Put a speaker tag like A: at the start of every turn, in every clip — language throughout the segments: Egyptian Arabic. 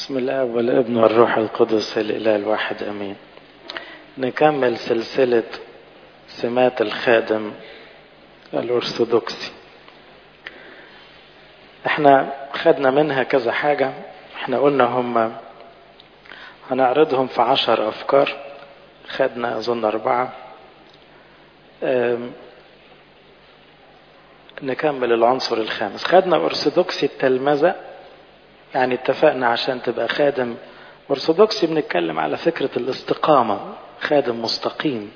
A: بسم الاب والابن والروح القدس الاله الواحد امين نكمل سلسله سمات الخادم الارثوذكسي احنا خدنا منها كذا حاجه احنا قلنا هم هنعرضهم في عشر افكار خدنا اظن اربعه نكمل العنصر الخامس خدنا ارثوذكسي التلمذه يعني اتفقنا عشان تبقى خادم ارثوذكسي بنتكلم على فكره الاستقامه خادم مستقيم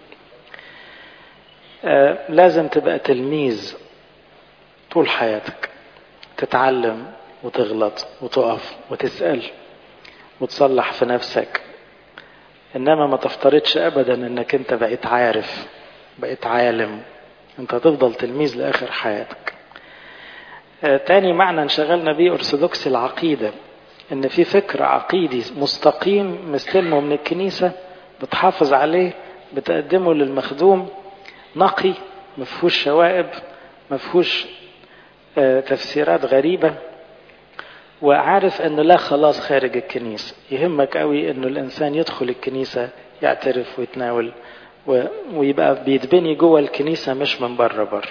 A: آه لازم تبقى تلميذ طول حياتك تتعلم وتغلط وتقف وتسال وتصلح في نفسك انما ما تفترضش ابدا انك انت بقيت عارف بقيت عالم انت هتفضل تلميذ لاخر حياتك آه تاني معنى انشغلنا بيه ارثوذكسي العقيده ان في فكر عقيدي مستقيم مستلمه من الكنيسه بتحافظ عليه بتقدمه للمخدوم نقي مفهوش شوائب مفهوش آه تفسيرات غريبه وعارف ان لا خلاص خارج الكنيسه يهمك قوي انه الانسان يدخل الكنيسه يعترف ويتناول ويبقى بيتبني جوه الكنيسة مش من بره بره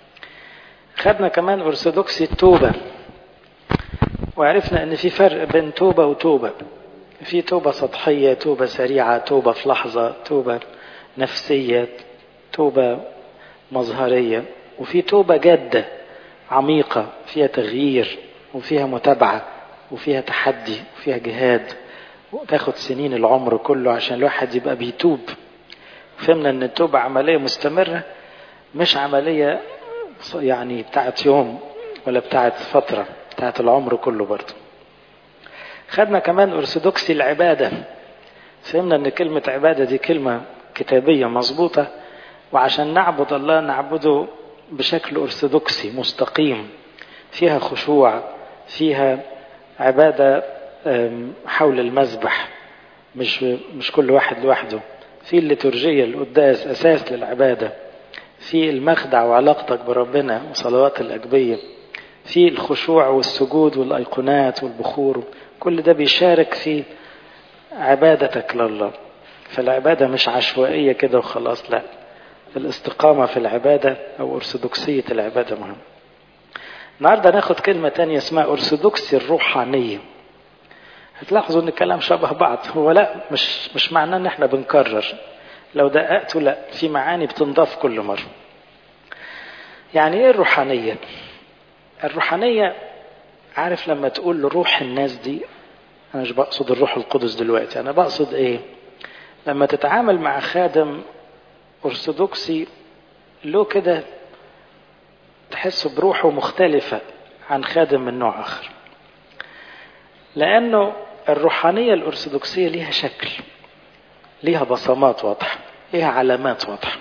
A: خدنا كمان أرثوذكسي التوبة وعرفنا ان في فرق بين توبة وتوبة في توبة سطحية توبة سريعة توبة في لحظة توبة نفسية توبة مظهرية وفي توبة جادة عميقة فيها تغيير وفيها متابعة وفيها تحدي وفيها جهاد وتاخد سنين العمر كله عشان الواحد يبقى بيتوب فهمنا ان التوبة عملية مستمرة مش عملية يعني بتاعت يوم ولا بتاعت فترة بتاعت العمر كله برضه خدنا كمان أرثوذكسي العبادة فهمنا ان كلمة عبادة دي كلمة كتابية مظبوطة وعشان نعبد الله نعبده بشكل أرثوذكسي مستقيم فيها خشوع فيها عبادة حول المذبح مش مش كل واحد لوحده في الليتورجية القداس أساس للعبادة في المخدع وعلاقتك بربنا وصلوات الأجبية في الخشوع والسجود والأيقونات والبخور كل ده بيشارك في عبادتك لله فالعبادة مش عشوائية كده وخلاص لا الاستقامة في العبادة أو أرثوذكسية العبادة مهم النهاردة ناخد كلمة تانية اسمها أرثوذكسي الروحانية هتلاحظوا ان الكلام شبه بعض هو لا مش مش معناه ان احنا بنكرر لو دققتوا لا في معاني بتنضاف كل مره يعني ايه الروحانيه الروحانيه عارف لما تقول لروح الناس دي انا مش بقصد الروح القدس دلوقتي انا بقصد ايه لما تتعامل مع خادم ارثوذكسي له كده تحسه بروحه مختلفه عن خادم من نوع اخر لانه الروحانية الأرثوذكسية ليها شكل ليها بصمات واضحة ليها علامات واضحة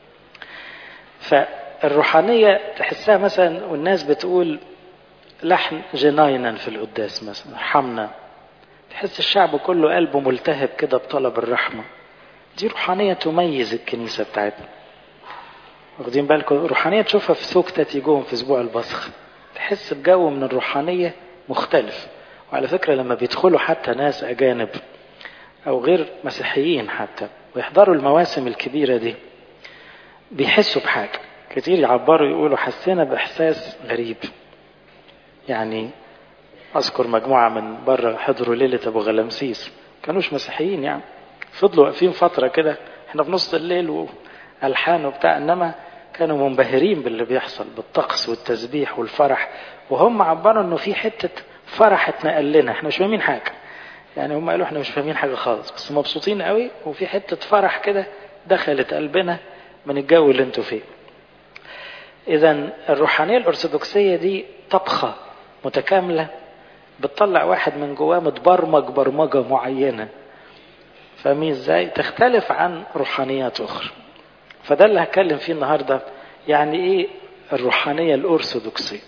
A: فالروحانية تحسها مثلا والناس بتقول لحن جناينا في القداس مثلا ارحمنا تحس الشعب كله قلبه ملتهب كده بطلب الرحمة دي روحانية تميز الكنيسة بتاعتنا واخدين بالكم روحانية تشوفها في سوكتة تيجوهم في أسبوع البصخ تحس بجو من الروحانية مختلف وعلى فكرة لما بيدخلوا حتى ناس أجانب أو غير مسيحيين حتى ويحضروا المواسم الكبيرة دي بيحسوا بحاجة كتير يعبروا يقولوا حسينا بإحساس غريب يعني أذكر مجموعة من بره حضروا ليلة أبو غلمسيس كانوش مسيحيين يعني فضلوا واقفين فترة كده احنا في نص الليل وألحان وبتاع إنما كانوا منبهرين باللي بيحصل بالطقس والتسبيح والفرح وهم عبروا إنه في حتة فرح اتنقل لنا احنا مش فاهمين حاجه يعني هم قالوا احنا مش فاهمين حاجه خالص بس مبسوطين قوي وفي حته فرح كده دخلت قلبنا من الجو اللي انتوا فيه اذا الروحانيه الارثوذكسيه دي طبخه متكامله بتطلع واحد من جواه متبرمج برمجه معينه فاهمين ازاي تختلف عن روحانيات اخرى فده اللي هتكلم فيه النهارده يعني ايه الروحانيه الارثوذكسيه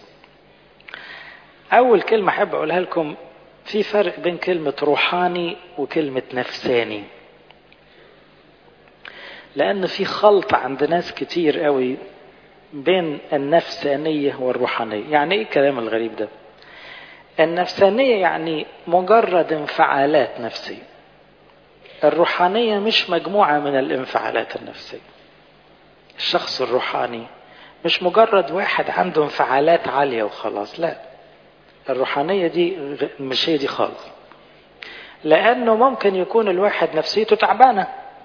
A: أول كلمة أحب أقولها لكم في فرق بين كلمة روحاني وكلمة نفساني لأن في خلط عند ناس كتير قوي بين النفسانية والروحانية يعني إيه الكلام الغريب ده النفسانية يعني مجرد انفعالات نفسية الروحانية مش مجموعة من الانفعالات النفسية الشخص الروحاني مش مجرد واحد عنده انفعالات عالية وخلاص لا الروحانية دي مش هي دي خالص لأنه ممكن يكون الواحد نفسيته تعبانة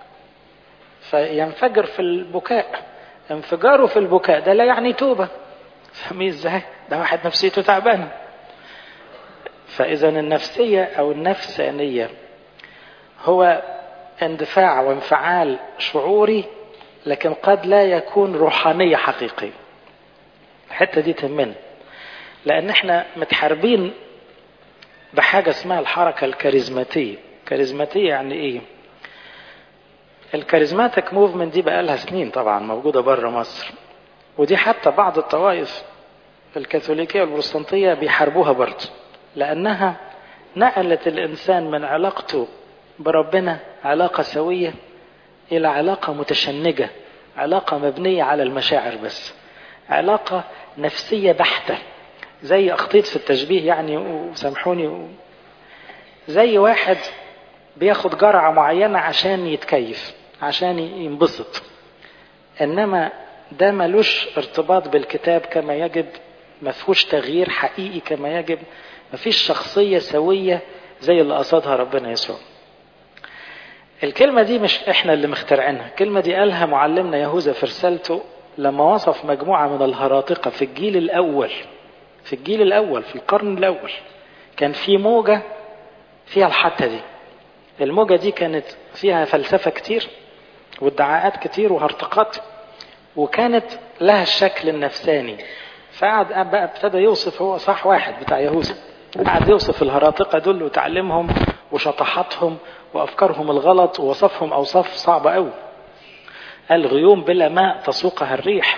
A: فينفجر في البكاء انفجاره في البكاء ده لا يعني توبة فاهمين ازاي؟ ده واحد نفسيته تعبانة فإذا النفسية أو النفسانية هو اندفاع وانفعال شعوري لكن قد لا يكون روحانية حقيقية الحتة دي تهمنا لأن احنا متحاربين بحاجة اسمها الحركة الكاريزماتية كاريزماتية يعني ايه الكاريزماتيك موفمنت دي بقى لها سنين طبعا موجودة بره مصر ودي حتى بعض الطوائف الكاثوليكية والبروتستانتية بيحاربوها برضه لأنها نقلت الإنسان من علاقته بربنا علاقة سوية إلى علاقة متشنجة علاقة مبنية على المشاعر بس علاقة نفسية بحتة زي أخطيت في التشبيه يعني وسامحوني زي واحد بياخد جرعة معينة عشان يتكيف عشان ينبسط إنما ده ملوش ارتباط بالكتاب كما يجب ما فيهوش تغيير حقيقي كما يجب ما فيش شخصية سوية زي اللي قصدها ربنا يسوع الكلمة دي مش احنا اللي مخترعينها الكلمة دي قالها معلمنا يهوذا في رسالته لما وصف مجموعة من الهراطقة في الجيل الأول في الجيل الأول في القرن الأول كان في موجة فيها الحتة دي الموجة دي كانت فيها فلسفة كتير وادعاءات كتير وهرطقات وكانت لها الشكل النفساني فقعد بقى ابتدى يوصف هو صح واحد بتاع يهوذا قعد يوصف الهراطقة دول وتعلمهم وشطحاتهم وأفكارهم الغلط ووصفهم أوصاف صعبة أوي قال غيوم بلا ماء تسوقها الريح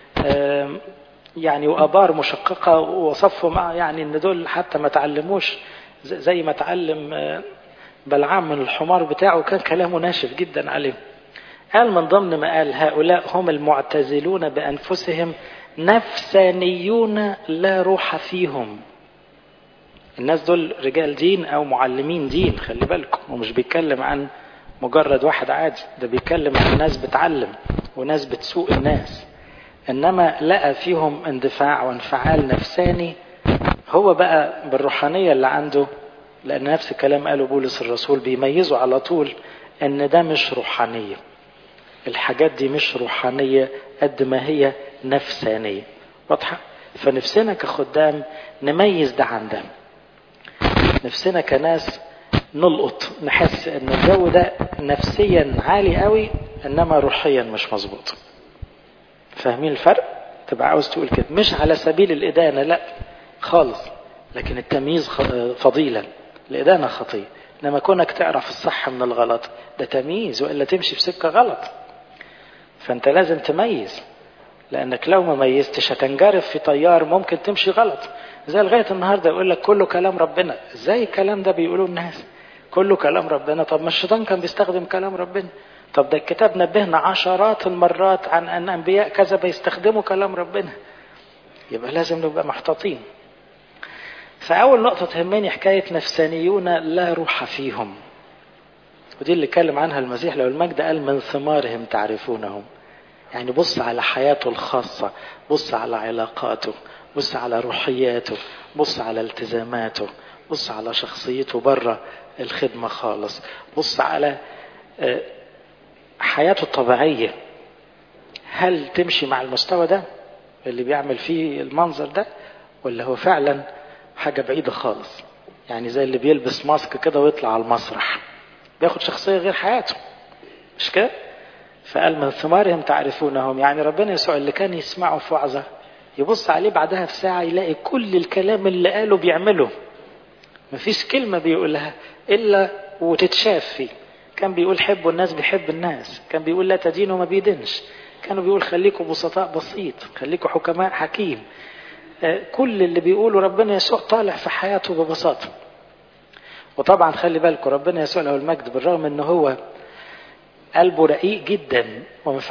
A: يعني وآبار مشققة ووصفهم يعني إن دول حتى ما تعلموش زي ما تعلم بلعام من الحمار بتاعه كان كلامه ناشف جدا عليه قال من ضمن ما قال هؤلاء هم المعتزلون بأنفسهم نفسانيون لا روح فيهم الناس دول رجال دين او معلمين دين خلي بالكم ومش بيتكلم عن مجرد واحد عادي ده بيتكلم عن ناس بتعلم وناس بتسوق الناس انما لقى فيهم اندفاع وانفعال نفساني هو بقى بالروحانية اللي عنده لان نفس الكلام قاله بولس الرسول بيميزوا على طول ان ده مش روحانية الحاجات دي مش روحانية قد ما هي نفسانية واضحة فنفسنا كخدام نميز ده عن ده نفسنا كناس نلقط نحس ان الجو ده نفسيا عالي قوي انما روحيا مش مظبوط فاهمين الفرق تبقى عاوز تقول كده مش على سبيل الادانه لا خالص لكن التمييز فضيلا الادانه خطيه انما كونك تعرف الصح من الغلط ده تمييز والا تمشي في سكه غلط فانت لازم تميز لانك لو ما ميزتش هتنجرف في طيار ممكن تمشي غلط زي لغايه النهارده يقول لك كله كلام ربنا ازاي الكلام ده بيقولوا الناس كله كلام ربنا طب ما الشيطان كان بيستخدم كلام ربنا طب ده الكتاب نبهنا عشرات المرات عن ان انبياء كذا بيستخدموا كلام ربنا يبقى لازم نبقى محتاطين فاول نقطه تهمني حكايه نفسانيون لا روح فيهم ودي اللي اتكلم عنها المسيح لو المجد قال من ثمارهم تعرفونهم يعني بص على حياته الخاصة بص على علاقاته بص على روحياته بص على التزاماته بص على شخصيته بره الخدمة خالص بص على حياته الطبيعية هل تمشي مع المستوى ده اللي بيعمل فيه المنظر ده ولا هو فعلا حاجة بعيدة خالص يعني زي اللي بيلبس ماسك كده ويطلع على المسرح بياخد شخصية غير حياته مش كده فقال من ثمارهم تعرفونهم يعني ربنا يسوع اللي كان يسمعه في وعظة يبص عليه بعدها في ساعة يلاقي كل الكلام اللي قاله بيعمله مفيش كلمة بيقولها إلا وتتشاف فيه كان بيقول حبوا الناس بيحب الناس كان بيقول لا تدينوا ما بيدينش كانوا بيقول خليكم بسطاء بسيط خليكم حكماء حكيم كل اللي بيقوله ربنا يسوع طالع في حياته ببساطة وطبعا خلي بالكم ربنا يسوع له المجد بالرغم ان هو قلبه رقيق جدا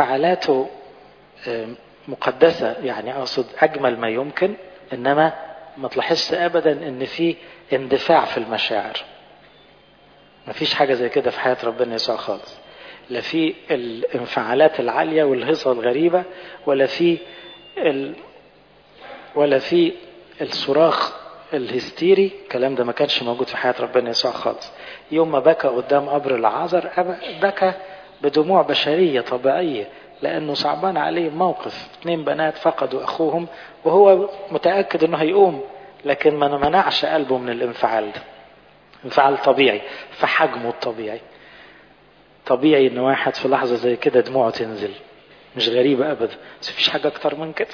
A: وانفعالاته مقدسة يعني أقصد أجمل ما يمكن إنما ما تلاحظش ابدا ان في اندفاع في المشاعر ما فيش حاجة زي كده في حياة ربنا يسوع خالص لا في الانفعالات العالية والهيصة الغريبة ولا في ال... ولا في الصراخ الهستيري الكلام ده ما كانش موجود في حياة ربنا يسوع خالص يوم ما بكى قدام قبر العازر بكى بدموع بشرية طبيعية لأنه صعبان عليه موقف اثنين بنات فقدوا أخوهم وهو متأكد أنه هيقوم لكن ما منعش قلبه من الانفعال ده انفعال طبيعي في حجمه الطبيعي طبيعي ان واحد في لحظة زي كده دموعه تنزل مش غريبة ابدا بس مفيش حاجة اكتر من كده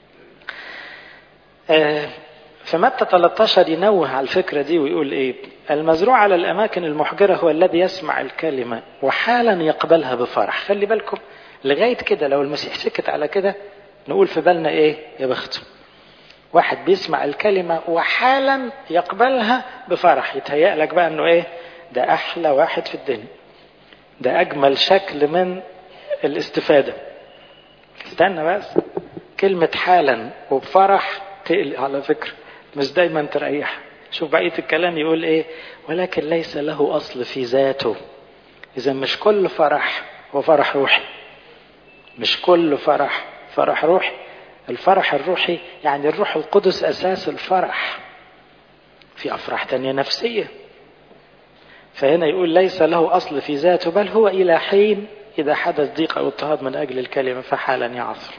A: آه في متى 13 ينوه على الفكرة دي ويقول ايه المزروع على الاماكن المحجرة هو الذي يسمع الكلمة وحالا يقبلها بفرح خلي بالكم لغاية كده لو المسيح سكت على كده نقول في بالنا ايه يا بخته واحد بيسمع الكلمة وحالا يقبلها بفرح يتهيأ لك بقى انه ايه ده احلى واحد في الدنيا ده اجمل شكل من الاستفادة استنى بس كلمة حالا وبفرح تقلق على فكرة مش دايما تريح شوف بقية الكلام يقول ايه ولكن ليس له اصل في ذاته اذا مش كل فرح هو فرح روحي مش كل فرح فرح روحي الفرح الروحي يعني الروح القدس أساس الفرح في أفراح تانية نفسية فهنا يقول ليس له أصل في ذاته بل هو إلى حين إذا حدث ضيق أو اضطهاد من أجل الكلمة فحالا يعصر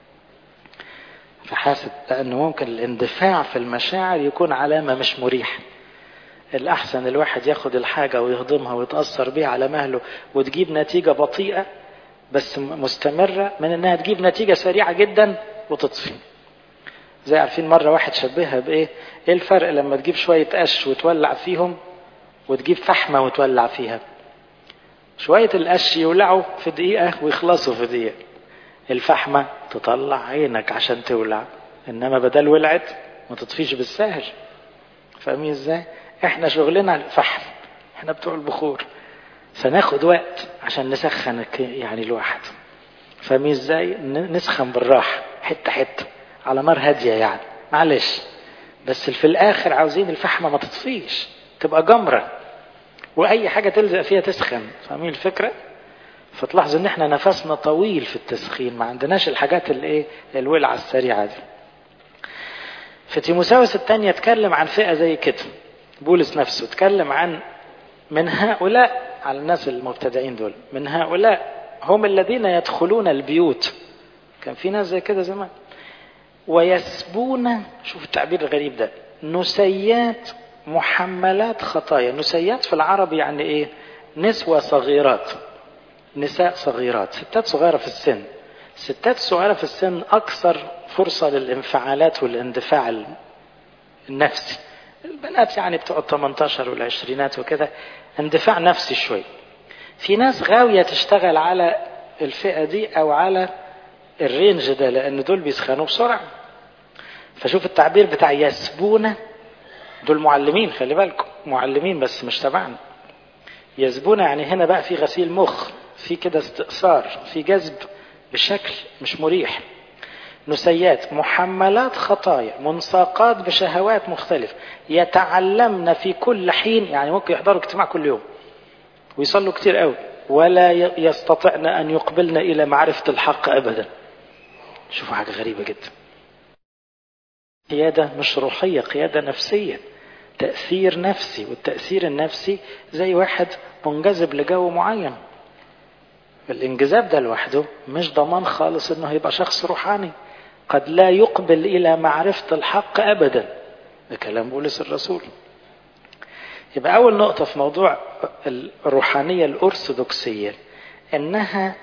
A: فحاسب لأنه ممكن الاندفاع في المشاعر يكون علامة مش مريحة الأحسن الواحد ياخد الحاجة ويهضمها ويتأثر بيها على مهله وتجيب نتيجة بطيئة بس مستمرة من انها تجيب نتيجة سريعة جدا وتطفي زي عارفين مرة واحد شبهها بايه ايه الفرق لما تجيب شوية قش وتولع فيهم وتجيب فحمة وتولع فيها شوية القش يولعوا في دقيقة ويخلصوا في دقيقة الفحمة تطلع عينك عشان تولع انما بدل ولعت ما تطفيش بالسهل فاهمين ازاي احنا شغلنا الفحم احنا بتوع البخور فناخد وقت عشان نسخن يعني الواحد فاهمين ازاي نسخن بالراحه حته حته على نار هاديه يعني معلش بس في الاخر عاوزين الفحمه ما تطفيش تبقى جمره واي حاجه تلزق فيها تسخن فاهمين الفكره فتلاحظ ان احنا نفسنا طويل في التسخين ما عندناش الحاجات اللي ايه الولعه السريعه دي في تيموساوس الثانيه اتكلم عن فئه زي كده بولس نفسه اتكلم عن من هؤلاء على الناس المبتدئين دول من هؤلاء هم الذين يدخلون البيوت كان في ناس زي كده زمان ويسبون شوف التعبير الغريب ده نسيات محملات خطايا نسيات في العربي يعني ايه نسوة صغيرات نساء صغيرات ستات صغيرة في السن ستات صغيرة في السن أكثر فرصة للانفعالات والاندفاع النفسي البنات يعني بتوع 18 والعشرينات وكده اندفاع نفسي شوي في ناس غاوية تشتغل على الفئة دي أو على الرينج ده لأن دول بيسخنوا بسرعة فشوف التعبير بتاع يسبون دول معلمين خلي بالكم معلمين بس مش تبعنا يسبون يعني هنا بقى في غسيل مخ في كده استئثار في جذب بشكل مش مريح نسيات محملات خطايا منساقات بشهوات مختلفة يتعلمن في كل حين يعني ممكن يحضروا اجتماع كل يوم ويصلوا كتير قوي ولا يستطعن أن يقبلن إلى معرفة الحق أبدا شوفوا حاجة غريبة جدا قيادة مش روحية قيادة نفسية تأثير نفسي والتأثير النفسي زي واحد منجذب لجو معين الانجذاب ده لوحده مش ضمان خالص انه هيبقى شخص روحاني قد لا يقبل الى معرفة الحق ابدا ده كلام بولس الرسول يبقى اول نقطة في موضوع الروحانية الارثوذكسية انها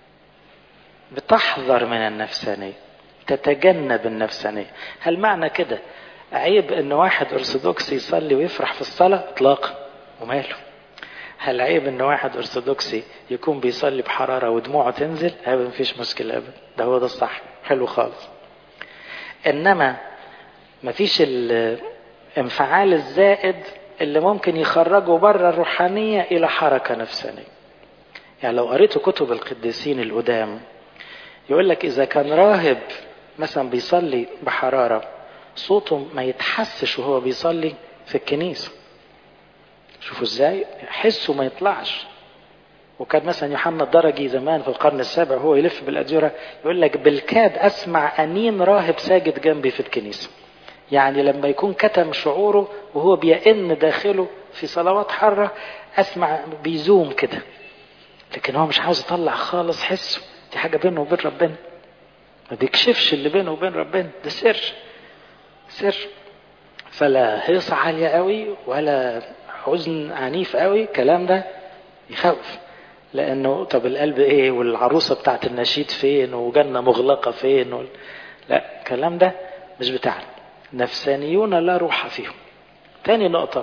A: بتحذر من النفسانية تتجنب النفسانية هل معنى كده عيب ان واحد ارثوذكسي يصلي ويفرح في الصلاة اطلاقا وماله هل عيب ان واحد ارثوذكسي يكون بيصلي بحرارة ودموعه تنزل ابدا مفيش مشكلة ابدا ده هو ده الصح حلو خالص انما مفيش الانفعال الزائد اللي ممكن يخرجه بره الروحانية الى حركة نفسانية يعني لو قريتوا كتب القديسين القدام يقول لك اذا كان راهب مثلا بيصلي بحرارة صوته ما يتحسش وهو بيصلي في الكنيسة شوفوا ازاي حسه ما يطلعش وكان مثلا يوحنا الدرجي زمان في القرن السابع وهو يلف بالأديرة يقول لك بالكاد أسمع أنين راهب ساجد جنبي في الكنيسة يعني لما يكون كتم شعوره وهو بيئن داخله في صلوات حرة أسمع بيزوم كده لكن هو مش عاوز يطلع خالص حسه دي حاجة بينه وبين ربنا ما بيكشفش اللي بينه وبين ربنا ده سر سر فلا هيصة عالية قوي ولا حزن عنيف قوي الكلام ده يخوف لانه طب القلب ايه والعروسه بتاعت النشيد فين وجنه مغلقه فين وال... لا الكلام ده مش بتاعنا نفسانيون لا روح فيهم تاني نقطة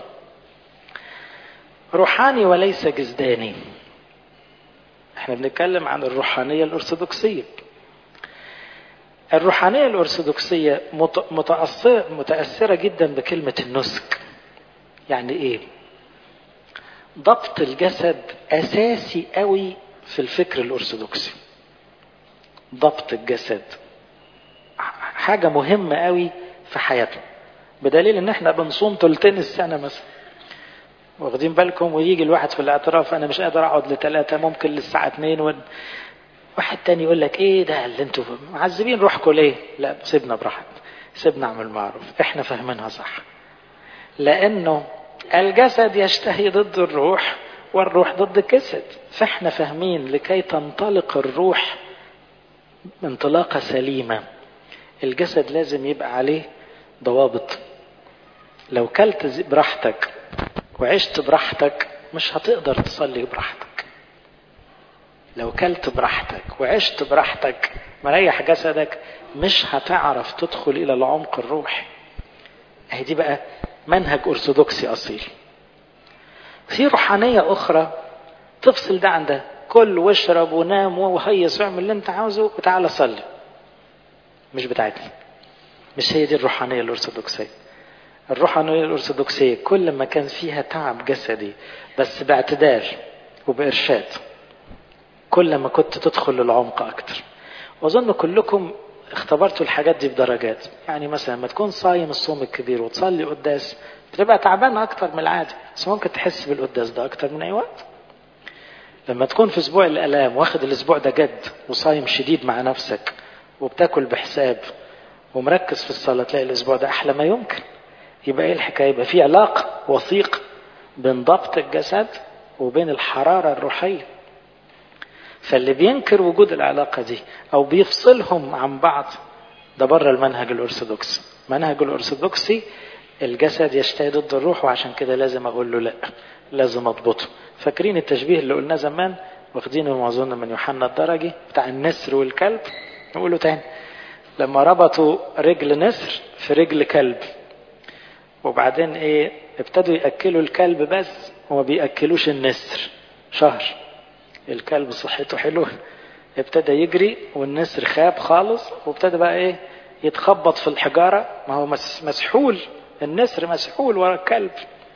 A: روحاني وليس جسداني احنا بنتكلم عن الروحانية الأرثوذكسية الروحانية الأرثوذكسية متأثرة, متأثرة جدا بكلمة النسك يعني ايه ضبط الجسد أساسي قوي في الفكر الأرثوذكسي ضبط الجسد حاجة مهمة قوي في حياتنا بدليل ان احنا بنصوم تلتين السنة مثلا واخدين بالكم ويجي الواحد في الاعتراف انا مش قادر اقعد لثلاثة ممكن للساعة اتنين و... واحد تاني يقول لك ايه ده اللي انتوا معذبين روحكم ليه لا سيبنا براحتنا سيبنا اعمل معروف احنا فاهمينها صح لانه الجسد يشتهي ضد الروح والروح ضد الجسد فاحنا فاهمين لكي تنطلق الروح انطلاقة سليمة الجسد لازم يبقى عليه ضوابط لو كلت براحتك وعشت براحتك مش هتقدر تصلي براحتك لو كلت براحتك وعشت براحتك مريح جسدك مش هتعرف تدخل الى العمق الروحي اهي دي بقى منهج ارثوذكسي اصيل في روحانيه اخرى تفصل ده عن ده كل واشرب ونام وهيص واعمل اللي انت عاوزه وتعالى صلي مش بتاعتنا مش هي دي الروحانيه الارثوذكسيه الروحانيه الارثوذكسيه كل ما كان فيها تعب جسدي بس باعتدال وبارشاد كل ما كنت تدخل للعمق اكتر واظن كلكم اختبرتوا الحاجات دي بدرجات يعني مثلا لما تكون صايم الصوم الكبير وتصلي قداس بتبقى تعبان اكتر من العادي بس ممكن تحس بالقداس ده اكتر من اي وقت لما تكون في اسبوع الالام واخد الاسبوع ده جد وصايم شديد مع نفسك وبتاكل بحساب ومركز في الصلاه تلاقي الاسبوع ده احلى ما يمكن يبقى ايه الحكايه يبقى في علاقه وثيق بين ضبط الجسد وبين الحراره الروحيه فاللي بينكر وجود العلاقه دي او بيفصلهم عن بعض ده بره المنهج الارثوذكسي المنهج الارثوذكسي الجسد يشتهي ضد الروح وعشان كده لازم اقول له لا لازم اضبطه فاكرين التشبيه اللي قلناه زمان واخدينه ما اظن من يوحنا الدرجي بتاع النسر والكلب نقوله تاني لما ربطوا رجل نسر في رجل كلب وبعدين ايه ابتدوا ياكلوا الكلب بس وما بياكلوش النسر شهر الكلب صحته حلوه ابتدى يجري والنسر خاب خالص وابتدى بقى ايه يتخبط في الحجاره ما هو مسحول النسر مسحول ورا الكلب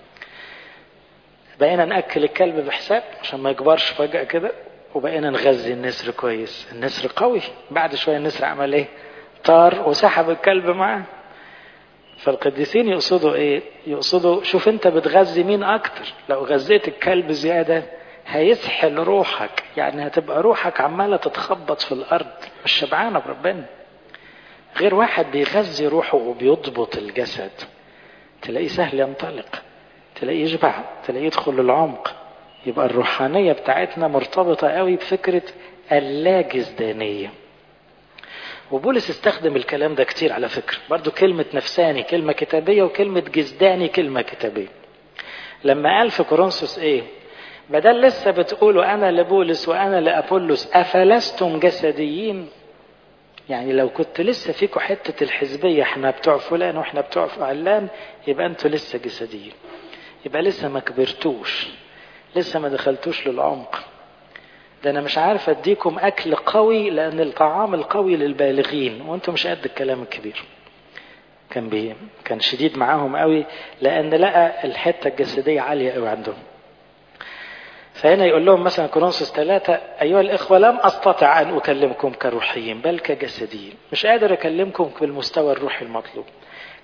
A: بقينا ناكل الكلب بحساب عشان ما يكبرش فجاه كده وبقينا نغذي النسر كويس النسر قوي بعد شويه النسر عمل ايه طار وسحب الكلب معاه فالقديسين يقصدوا ايه يقصدوا شوف انت بتغذي مين اكتر لو غذيت الكلب زياده هيسحل روحك يعني هتبقى روحك عمالة تتخبط في الأرض مش شبعانة بربنا غير واحد بيغذي روحه وبيضبط الجسد تلاقيه سهل ينطلق تلاقيه يشبع تلاقيه يدخل للعمق يبقى الروحانية بتاعتنا مرتبطة قوي بفكرة اللاجزدانية وبولس استخدم الكلام ده كتير على فكرة برضو كلمة نفساني كلمة كتابية وكلمة جزداني كلمة كتابية لما قال في كورنثوس ايه بدل لسه بتقولوا انا لبولس وانا لابولس افلستم جسديين يعني لو كنت لسه فيكم حته الحزبيه احنا بتوع فلان واحنا بتوع علان يبقى انتوا لسه جسديين يبقى لسه ما كبرتوش لسه ما دخلتوش للعمق ده انا مش عارف اديكم اكل قوي لان الطعام القوي للبالغين وانتم مش قد الكلام الكبير كان بي كان شديد معاهم قوي لان لقى الحته الجسديه عاليه قوي عندهم فهنا يقول لهم مثلا كورنثوس ثلاثة أيها الإخوة لم أستطع أن أكلمكم كروحيين بل كجسديين مش قادر أكلمكم بالمستوى الروحي المطلوب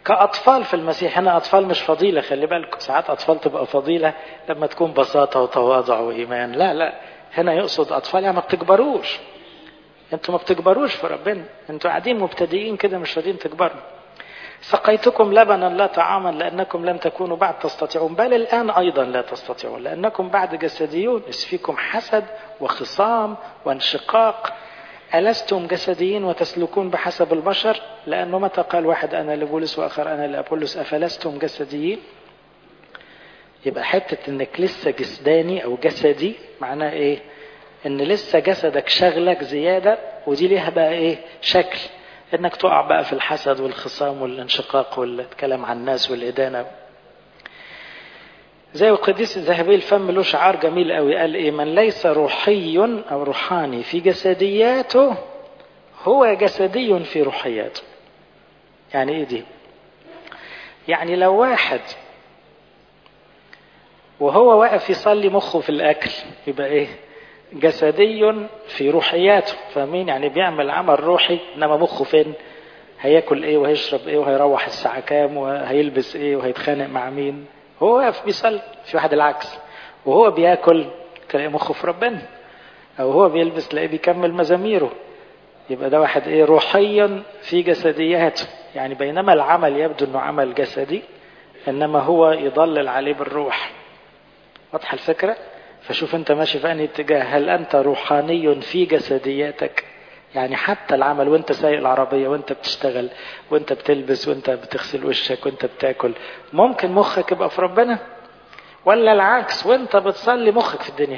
A: كأطفال في المسيح هنا أطفال مش فضيلة خلي بالكم ساعات أطفال تبقى فضيلة لما تكون بساطة وتواضع وإيمان لا لا هنا يقصد أطفال يعني ما بتكبروش انتوا ما بتكبروش في ربنا انتوا قاعدين مبتدئين كده مش راضيين تكبروا سقيتكم لبنا لا طعاما لأنكم لم تكونوا بعد تستطيعون بل الآن أيضا لا تستطيعون لأنكم بعد جسديون إذ فيكم حسد وخصام وانشقاق ألستم جسديين وتسلكون بحسب البشر لأنه متى قال واحد أنا لبولس وآخر أنا لأبولس أفلستم جسديين يبقى حتة إنك لسه جسداني أو جسدي معناه إيه إن لسه جسدك شغلك زيادة ودي ليها بقى إيه شكل إنك تقع بقى في الحسد والخصام والانشقاق والكلام عن الناس والإدانة زي القديس الذهبي الفم له شعار جميل قوي قال ايه من ليس روحي او روحاني في جسدياته هو جسدي في روحياته يعني ايه دي يعني لو واحد وهو واقف يصلي مخه في الاكل يبقى ايه جسدي في روحياته فاهمين يعني بيعمل عمل روحي انما مخه فين هياكل ايه وهيشرب ايه وهيروح الساعه كام وهيلبس ايه وهيتخانق مع مين هو واقف بيصلي في واحد العكس وهو بياكل تلاقي مخه في ربنا او هو بيلبس تلاقيه بيكمل مزاميره يبقى ده واحد ايه روحيا في جسدياته يعني بينما العمل يبدو انه عمل جسدي انما هو يضلل عليه بالروح واضحه الفكره فشوف انت ماشي في انهي اتجاه هل انت روحاني في جسدياتك يعني حتى العمل وانت سايق العربية وانت بتشتغل وانت بتلبس وانت بتغسل وشك وانت بتاكل ممكن مخك يبقى في ربنا ولا العكس وانت بتصلي مخك في الدنيا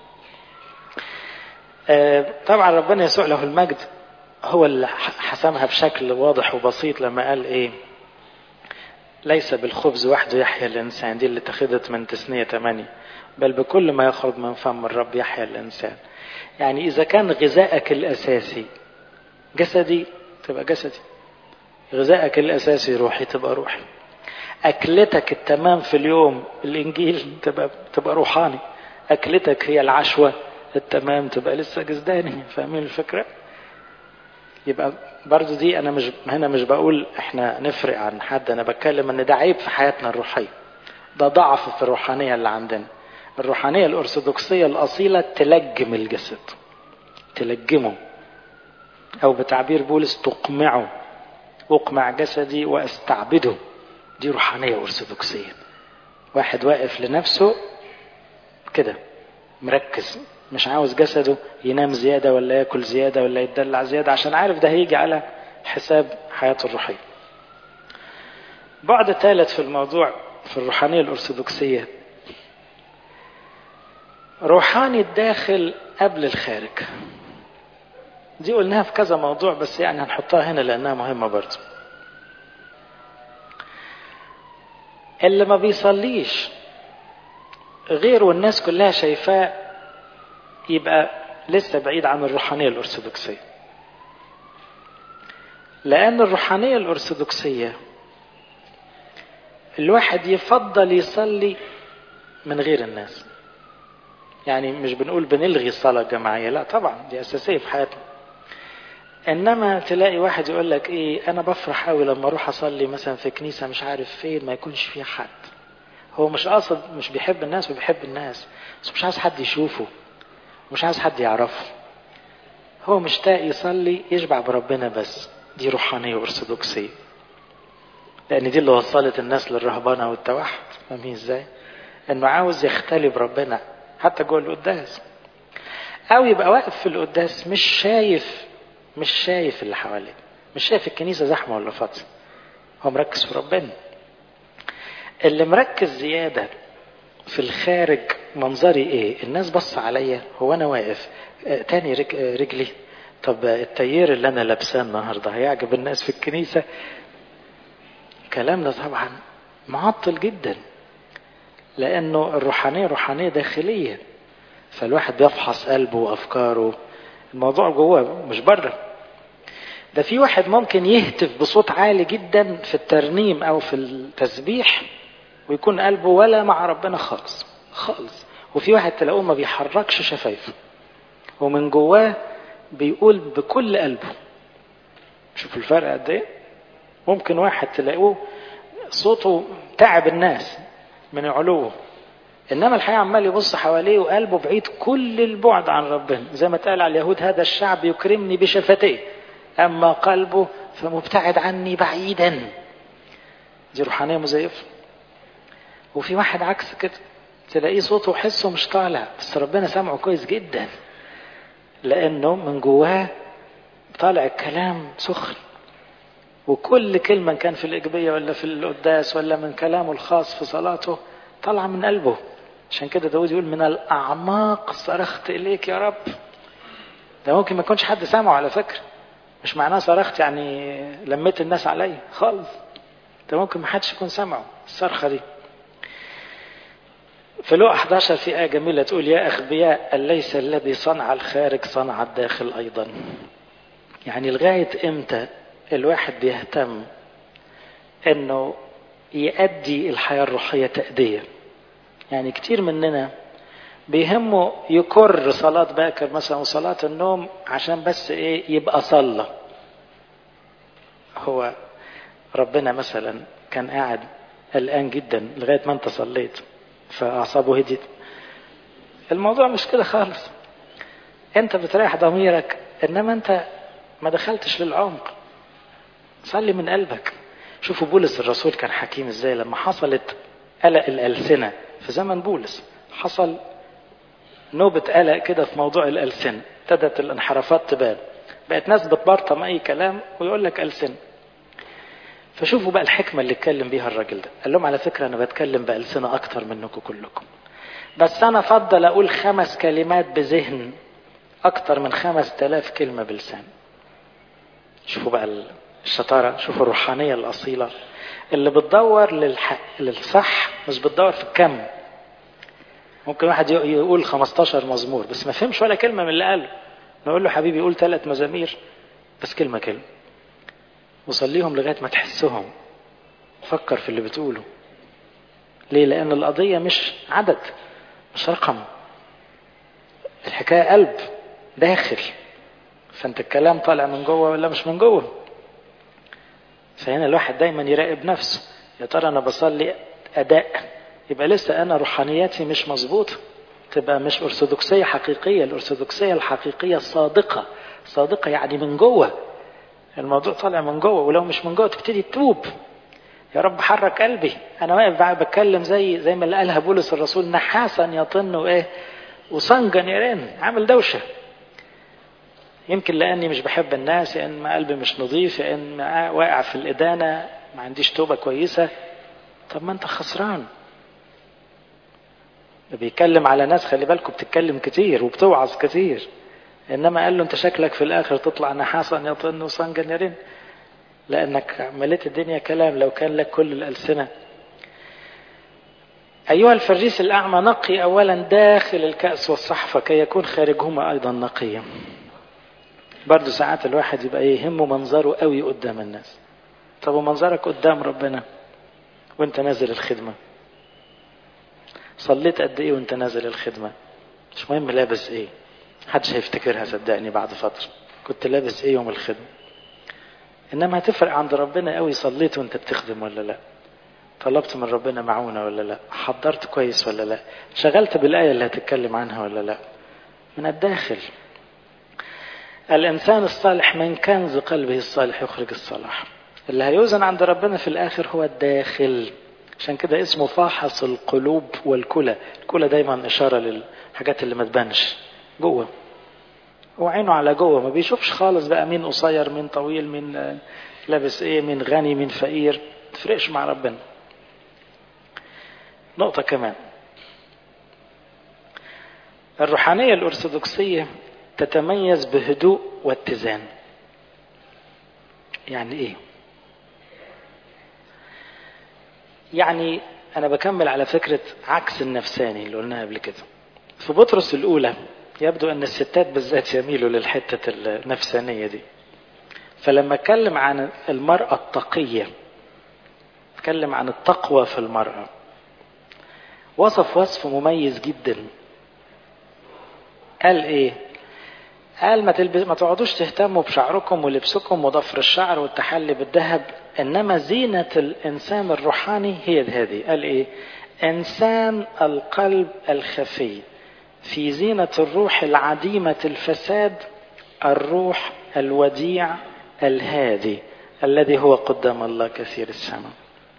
A: آه طبعا ربنا يسوع له المجد هو اللي حسمها بشكل واضح وبسيط لما قال ايه ليس بالخبز وحده يحيا الانسان دي اللي اتخذت من تثنية 8 بل بكل ما يخرج من فم الرب يحيا الانسان يعني إذا كان غذائك الأساسي جسدي تبقى جسدي غذائك الأساسي روحي تبقى روحي أكلتك التمام في اليوم الإنجيل تبقى تبقى روحاني أكلتك هي العشوة التمام تبقى لسه جسداني فاهمين الفكرة؟ يبقى برضو دي أنا مش هنا مش بقول إحنا نفرق عن حد أنا بتكلم إن ده عيب في حياتنا الروحية ده ضعف في الروحانية اللي عندنا الروحانية الأرثوذكسية الأصيلة تلجم الجسد تلجمه أو بتعبير بولس تقمعه أقمع جسدي وأستعبده دي روحانية أرثوذكسية واحد واقف لنفسه كده مركز مش عاوز جسده ينام زيادة ولا ياكل زيادة ولا يتدلع زيادة عشان عارف ده هيجي على حساب حياته الروحية بعد ثالث في الموضوع في الروحانية الأرثوذكسية روحاني الداخل قبل الخارج دي قلناها في كذا موضوع بس يعني هنحطها هنا لأنها مهمة برضه اللي ما بيصليش غير والناس كلها شايفاه يبقى لسه بعيد عن الروحانية الأرثوذكسية لأن الروحانية الأرثوذكسية الواحد يفضل يصلي من غير الناس يعني مش بنقول بنلغي الصلاة الجماعية لا طبعا دي أساسية في حياتنا إنما تلاقي واحد يقول لك إيه أنا بفرح قوي لما أروح أصلي مثلا في كنيسة مش عارف فين ما يكونش فيها حد هو مش قاصد مش بيحب الناس وبيحب الناس بس مش عايز حد يشوفه مش عايز حد يعرفه هو مشتاق يصلي يشبع بربنا بس دي روحانية أرثوذكسية لأن دي اللي وصلت الناس للرهبنة والتوحد فاهمين إزاي؟ إنه عاوز يختلي بربنا حتى جوه القداس أو يبقى واقف في القداس مش شايف مش شايف اللي حواليه مش شايف الكنيسة زحمة ولا فاضية هو مركز في ربنا اللي مركز زيادة في الخارج منظري ايه الناس بص عليا هو انا واقف آه تاني رج... آه رجلي طب التيير اللي انا لابساه النهارده هيعجب الناس في الكنيسه الكلام ده طبعا معطل جدا لانه الروحانيه روحانيه داخليه فالواحد بيفحص قلبه وافكاره الموضوع جواه مش بره ده في واحد ممكن يهتف بصوت عالي جدا في الترنيم او في التسبيح ويكون قلبه ولا مع ربنا خالص خالص وفي واحد تلاقوه ما بيحركش شفايفه ومن جواه بيقول بكل قلبه شوف الفرق قد ايه ممكن واحد تلاقوه صوته تعب الناس من علوه انما الحقيقه عمال يبص حواليه وقلبه بعيد كل البعد عن ربنا زي ما اتقال على اليهود هذا الشعب يكرمني بشفتيه اما قلبه فمبتعد عني بعيدا دي روحانيه مزيفه وفي واحد عكس كده تلاقيه صوته وحسه مش طالع بس ربنا سامعه كويس جدا لانه من جواه طالع الكلام سخن وكل كلمة كان في الإجبية ولا في القداس ولا من كلامه الخاص في صلاته طالعة من قلبه عشان كده داود يقول من الأعماق صرخت إليك يا رب ده ممكن ما يكونش حد سامعه على فكرة مش معناه صرخت يعني لميت الناس عليا خالص ده ممكن ما حدش يكون سامعه الصرخة دي في لوح 11 في آية جميلة تقول يا أغبياء أليس الذي صنع الخارج صنع الداخل أيضا يعني لغاية إمتى الواحد بيهتم انه يأدي الحياة الروحية تأدية يعني كتير مننا بيهمه يكر صلاة باكر مثلا وصلاة النوم عشان بس ايه يبقى صلى هو ربنا مثلا كان قاعد قلقان جدا لغاية ما انت صليت فأعصابه هديت الموضوع مش كده خالص انت بتريح ضميرك انما انت ما دخلتش للعمق صلي من قلبك شوفوا بولس الرسول كان حكيم ازاي لما حصلت قلق الألسنة في زمن بولس حصل نوبة قلق كده في موضوع الألسنة ابتدت الانحرافات تبان بقت ناس بتبرطم أي كلام ويقول لك ألسنة فشوفوا بقى الحكمة اللي اتكلم بيها الراجل ده قال لهم على فكرة أنا بتكلم بألسنة أكتر منكم كلكم بس أنا أفضل أقول خمس كلمات بذهن أكتر من خمس تلاف كلمة بلسان شوفوا بقى الشطارة شوفوا الروحانية الأصيلة اللي بتدور للحق للصح مش بتدور في الكم ممكن واحد يقول 15 مزمور بس ما فهمش ولا كلمة من اللي قاله نقول له حبيبي قول ثلاث مزامير بس كلمة كلمة وصليهم لغاية ما تحسهم فكر في اللي بتقوله ليه لأن القضية مش عدد مش رقم الحكاية قلب داخل فانت الكلام طالع من جوه ولا مش من جوه فهنا الواحد دايما يراقب نفسه يا ترى انا بصلي اداء يبقى لسه انا روحانياتي مش مظبوطه تبقى مش ارثوذكسيه حقيقيه الارثوذكسيه الحقيقيه صادقه صادقه يعني من جوه الموضوع طالع من جوه ولو مش من جوه تبتدي تتوب يا رب حرك قلبي انا واقف بقى بتكلم زي زي ما اللي قالها بولس الرسول نحاسا يطن وايه وصنجا يرن عامل دوشه يمكن لاني مش بحب الناس يا ان قلبي مش نظيف يا ان واقع في الادانه ما عنديش توبه كويسه طب ما انت خسران بيتكلم على ناس خلي بالكم بتتكلم كتير وبتوعظ كتير انما قال له انت شكلك في الاخر تطلع نحاسا يطن وصنجا يرن لانك مليت الدنيا كلام لو كان لك كل الالسنه أيها الفريس الأعمى نقي أولا داخل الكأس والصحفة كي يكون خارجهما أيضا نقيا برضه ساعات الواحد يبقى يهمه منظره قوي قدام الناس طب ومنظرك قدام ربنا وانت نازل الخدمة صليت قد ايه وانت نازل الخدمة مش مهم لابس ايه محدش هيفتكرها صدقني بعد فترة كنت لابس ايه يوم الخدمة انما هتفرق عند ربنا قوي صليت وانت بتخدم ولا لا طلبت من ربنا معونة ولا لا حضرت كويس ولا لا شغلت بالآية اللي هتتكلم عنها ولا لا من الداخل الإنسان الصالح من كنز قلبه الصالح يخرج الصلاح اللي هيوزن عند ربنا في الآخر هو الداخل عشان كده اسمه فاحص القلوب والكلى الكلى دايما إشارة للحاجات اللي ما تبانش جوه هو عينه على جوه ما بيشوفش خالص بقى مين قصير مين طويل مين لابس ايه مين غني مين فقير تفرقش مع ربنا نقطة كمان الروحانية الأرثوذكسية تتميز بهدوء واتزان يعني ايه يعني انا بكمل على فكرة عكس النفساني اللي قلناها قبل كده في بطرس الاولى يبدو ان الستات بالذات يميلوا للحتة النفسانية دي فلما اتكلم عن المرأة التقية اتكلم عن التقوى في المرأة وصف وصف مميز جدا قال ايه قال ما, تلبس ما تقعدوش تهتموا بشعركم ولبسكم وضفر الشعر والتحلي بالذهب إنما زينة الإنسان الروحاني هي هذه قال إيه إنسان القلب الخفي في زينة الروح العديمة الفساد الروح الوديع الهادي الذي هو قدام الله كثير السماء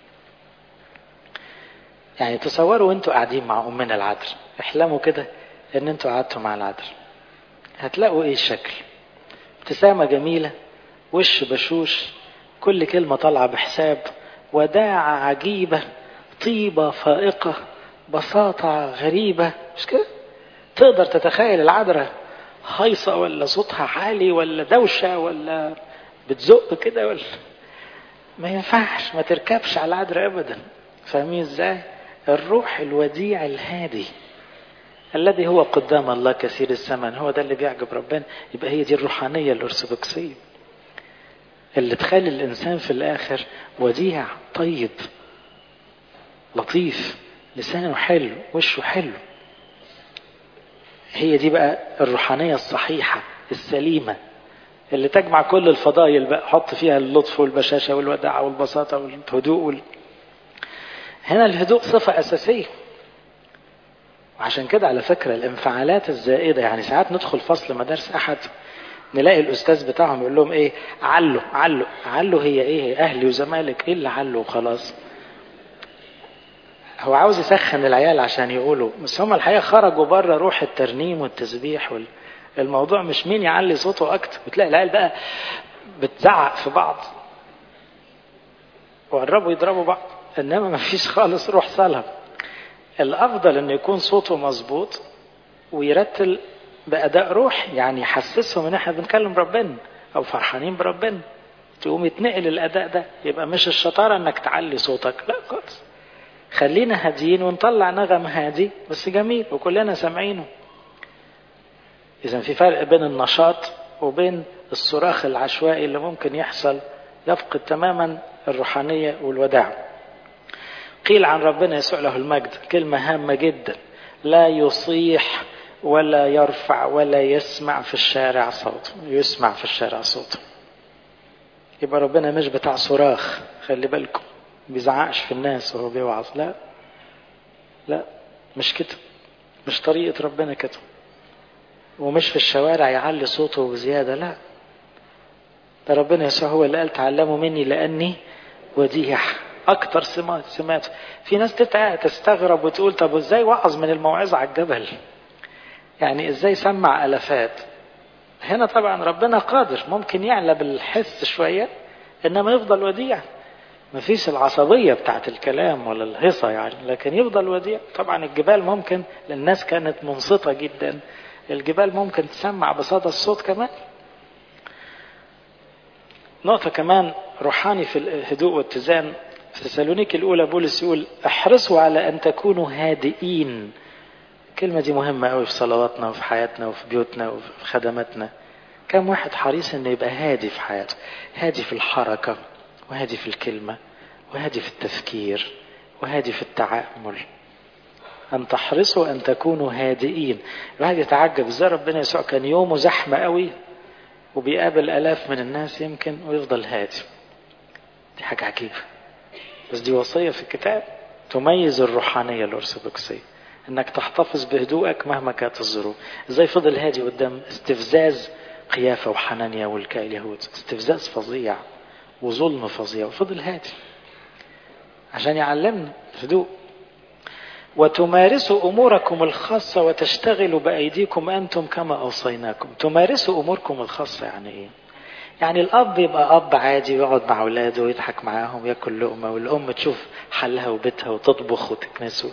A: يعني تصوروا وانتوا قاعدين مع أمنا العذراء احلموا كده ان انتوا قعدتوا مع العذراء هتلاقوا ايه الشكل ابتسامة جميلة وش بشوش كل كلمة طالعة بحساب وداعة عجيبة طيبة فائقة بساطة غريبة مش كده تقدر تتخيل العذراء هايصة ولا صوتها عالي ولا دوشة ولا بتزق كده ولا ما ينفعش ما تركبش على العذراء ابدا فاهمين ازاي الروح الوديع الهادي الذي هو قدام الله كثير الثمن هو ده اللي بيعجب ربنا يبقى هي دي الروحانية الأرثوذكسية اللي تخلي الإنسان في الآخر وديع طيب لطيف لسانه حلو وشه حلو هي دي بقى الروحانية الصحيحة السليمة اللي تجمع كل الفضائل بقى حط فيها اللطف والبشاشة والوداعة والبساطة والهدوء وال... هنا الهدوء صفة أساسية وعشان كده على فكرة الانفعالات الزائدة يعني ساعات ندخل فصل مدارس أحد نلاقي الأستاذ بتاعهم يقول لهم إيه علوا علوا علوا هي إيه أهلي وزمالك إيه اللي علوا وخلاص هو عاوز يسخن العيال عشان يقولوا بس هم الحقيقة خرجوا بره روح الترنيم والتسبيح وال... الموضوع مش مين يعلي صوته أكتر بتلاقي العيال بقى بتزعق في بعض وقربوا يضربوا بعض إنما ما فيش خالص روح صلاة الأفضل إنه يكون صوته مظبوط ويرتل بأداء روح يعني يحسسهم إن إحنا بنكلم ربنا أو فرحانين بربنا تقوم يتنقل الأداء ده يبقى مش الشطارة إنك تعلي صوتك لا خالص خلينا هاديين ونطلع نغم هادي بس جميل وكلنا سامعينه إذا في فرق بين النشاط وبين الصراخ العشوائي اللي ممكن يحصل يفقد تماما الروحانية والوداع قيل عن ربنا يسوع له المجد كلمة هامة جدا لا يصيح ولا يرفع ولا يسمع في الشارع صوته يسمع في الشارع صوته يبقى ربنا مش بتاع صراخ خلي بالكم بيزعقش في الناس وهو بيوعظ لا لا مش كده مش طريقة ربنا كده ومش في الشوارع يعلي صوته بزيادة لا ده ربنا يسوع هو اللي قال تعلموا مني لأني وديع أكتر سمات سمات في ناس تستغرب وتقول طب ازاي وعظ من الموعظة على الجبل يعني ازاي سمع ألفات هنا طبعا ربنا قادر ممكن يعلى بالحس شوية إنما يفضل وديع مفيش العصبية بتاعت الكلام ولا الهصة يعني لكن يفضل وديع طبعا الجبال ممكن الناس كانت منصتة جدا الجبال ممكن تسمع بصدى الصوت كمان نقطة كمان روحاني في الهدوء والاتزان في تسالونيك الأولى بولس يقول احرصوا على أن تكونوا هادئين الكلمة دي مهمة قوي في صلواتنا وفي حياتنا وفي بيوتنا وفي خدماتنا كم واحد حريص انه يبقى هادي في حياته هادي في الحركة وهادي في الكلمة وهادي في التفكير وهادي في التعامل أن تحرصوا أن تكونوا هادئين الواحد يتعجب إزاي ربنا يسوع كان يومه زحمة قوي وبيقابل آلاف من الناس يمكن ويفضل هادي دي حاجة عجيبة بس دي وصية في الكتاب تميز الروحانية الأرثوذكسية انك تحتفظ بهدوءك مهما كانت الظروف ازاي فضل هادي قدام استفزاز قيافة وحنانيا والكاء اليهود استفزاز فظيع وظلم فظيع وفضل هادي عشان يعلمنا هدوء وتمارسوا أموركم الخاصة وتشتغلوا بأيديكم أنتم كما أوصيناكم تمارسوا أموركم الخاصة يعني إيه يعني الأب يبقى أب عادي ويقعد مع أولاده ويضحك معاهم وياكل لقمة والأم تشوف حلها وبيتها وتطبخ وتكنسه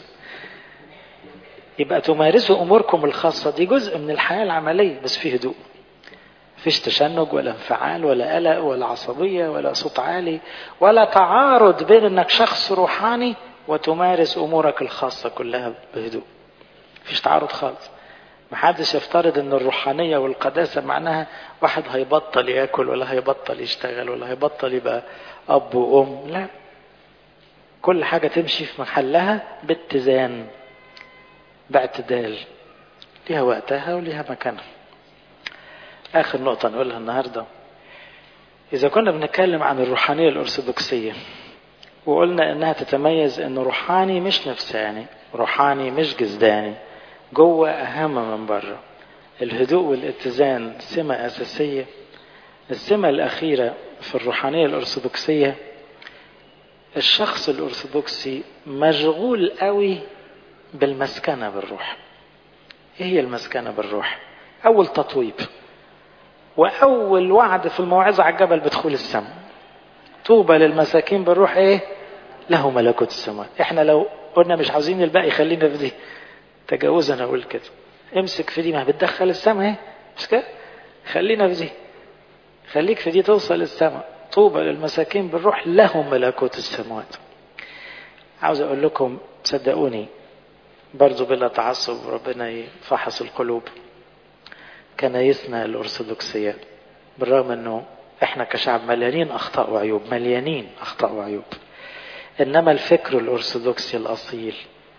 A: يبقى تمارسوا أموركم الخاصة دي جزء من الحياة العملية بس في هدوء فيش تشنج ولا انفعال ولا قلق ولا عصبية ولا صوت عالي ولا تعارض بين انك شخص روحاني وتمارس امورك الخاصة كلها بهدوء فيش تعارض خالص محدش يفترض ان الروحانية والقداسة معناها واحد هيبطل ياكل ولا هيبطل يشتغل ولا هيبطل يبقى اب وام لا كل حاجة تمشي في محلها باتزان باعتدال ليها وقتها وليها مكانها آخر نقطة نقولها النهاردة إذا كنا بنتكلم عن الروحانية الأرثوذكسية وقلنا إنها تتميز إنه روحاني مش نفساني روحاني مش جسداني جوه أهم من بره الهدوء والاتزان سمة أساسية السمة الأخيرة في الروحانية الأرثوذكسية الشخص الأرثوذكسي مشغول قوي بالمسكنة بالروح إيه هي المسكنة بالروح أول تطويب وأول وعد في الموعظة على الجبل بدخول السماء طوبى للمساكين بالروح إيه له ملكوت السماء إحنا لو قلنا مش عاوزين الباقي خلينا في دي تجاوزا أقول كده امسك في دي ما بتدخل السماء اهي مش كده خلينا في دي خليك في دي توصل للسماء طوبى للمساكين بالروح لهم ملكوت السماوات عاوز اقول لكم صدقوني برضو بلا تعصب ربنا يفحص القلوب كنايسنا الأرثوذكسية بالرغم أنه إحنا كشعب مليانين أخطاء وعيوب مليانين أخطاء وعيوب إنما الفكر الأرثوذكسي الأصيل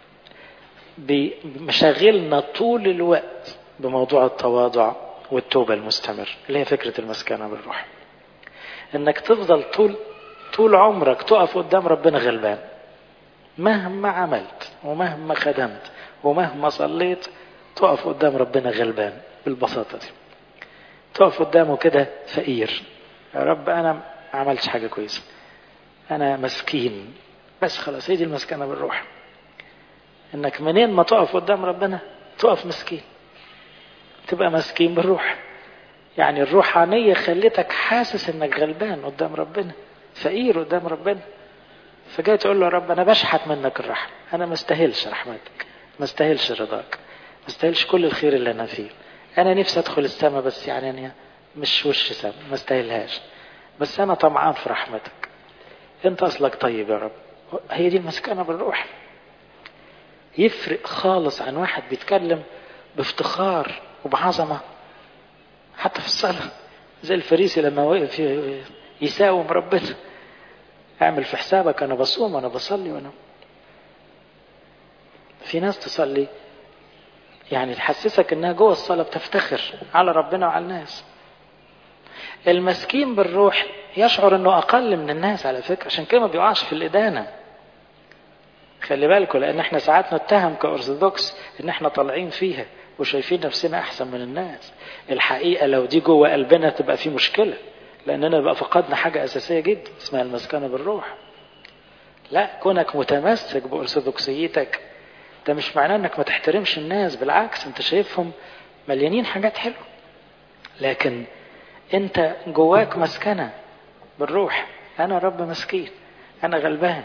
A: مشغلنا طول الوقت بموضوع التواضع والتوبة المستمر اللي هي فكرة المسكنة بالروح انك تفضل طول طول عمرك تقف قدام ربنا غلبان مهما عملت ومهما خدمت ومهما صليت تقف قدام ربنا غلبان بالبساطة دي تقف قدامه كده فقير يا رب انا ما عملتش حاجة كويسة انا مسكين بس خلاص هي دي المسكنة بالروح انك منين ما تقف قدام ربنا تقف مسكين تبقى مسكين بالروح يعني الروحانية خلتك حاسس انك غلبان قدام ربنا فقير قدام ربنا فجاي تقول له يا رب انا بشحت منك الرحمة انا ما استاهلش رحمتك ما استاهلش رضاك ما استاهلش كل الخير اللي انا فيه انا نفسي ادخل السماء بس يعني أنا مش وش سما ما استاهلهاش بس انا طمعان في رحمتك انت اصلك طيب يا رب هي دي المسكنة بالروح يفرق خالص عن واحد بيتكلم بافتخار وبعظمة حتى في الصلاة زي الفريسي لما وقف يساوم ربنا اعمل في حسابك انا بصوم وانا بصلي وانا في ناس تصلي يعني تحسسك انها جوه الصلاة بتفتخر على ربنا وعلى الناس المسكين بالروح يشعر انه اقل من الناس على فكرة عشان كده ما بيقعش في الادانة خلي بالكم لان احنا ساعات نتهم كارثوذكس ان احنا طالعين فيها وشايفين نفسنا احسن من الناس الحقيقه لو دي جوه قلبنا تبقى في مشكله لاننا بقى فقدنا حاجه اساسيه جدا اسمها المسكنه بالروح لا كونك متمسك بارثوذكسيتك ده مش معناه انك ما تحترمش الناس بالعكس انت شايفهم مليانين حاجات حلوه لكن انت جواك مسكنه بالروح انا رب مسكين انا غلبان